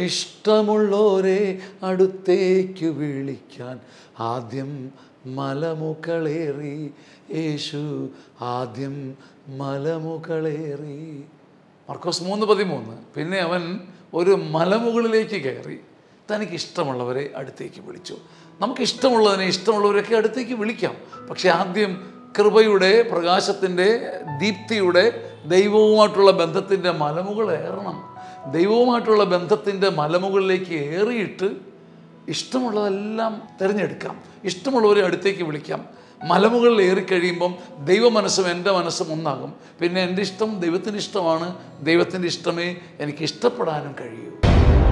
ഇഷ്ടമുള്ളോരെ അടുത്തേക്ക് വിളിക്കാൻ ആദ്യം മലമുകളേറി യേശു ആദ്യം മലമുകളേറി മർക്കോസ് മൂന്ന് പതിമൂന്ന് പിന്നെ അവൻ ഒരു മലമുകളിലേക്ക് കയറി തനിക്ക് ഇഷ്ടമുള്ളവരെ അടുത്തേക്ക് വിളിച്ചു നമുക്ക് ഇഷ്ടമുള്ളതിനെ ഇഷ്ടമുള്ളവരൊക്കെ അടുത്തേക്ക് വിളിക്കാം പക്ഷെ ആദ്യം കൃപയുടെ പ്രകാശത്തിൻ്റെ ദീപ്തിയുടെ ദൈവവുമായിട്ടുള്ള ബന്ധത്തിൻ്റെ മലമുകൾ ഏറണം ദൈവവുമായിട്ടുള്ള ബന്ധത്തിൻ്റെ മലമുകളിലേക്ക് ഏറിയിട്ട് ഇഷ്ടമുള്ളതെല്ലാം തിരഞ്ഞെടുക്കാം ഇഷ്ടമുള്ളവരെ അടുത്തേക്ക് വിളിക്കാം മലമുകളിൽ ഏറിക്കഴിയുമ്പം ദൈവ മനസ്സും എൻ്റെ മനസ്സും ഒന്നാകും പിന്നെ എൻ്റെ ഇഷ്ടം ദൈവത്തിൻ്റെ ഇഷ്ടമാണ് ദൈവത്തിൻ്റെ ഇഷ്ടമേ എനിക്ക് ഇഷ്ടപ്പെടാനും കഴിയൂ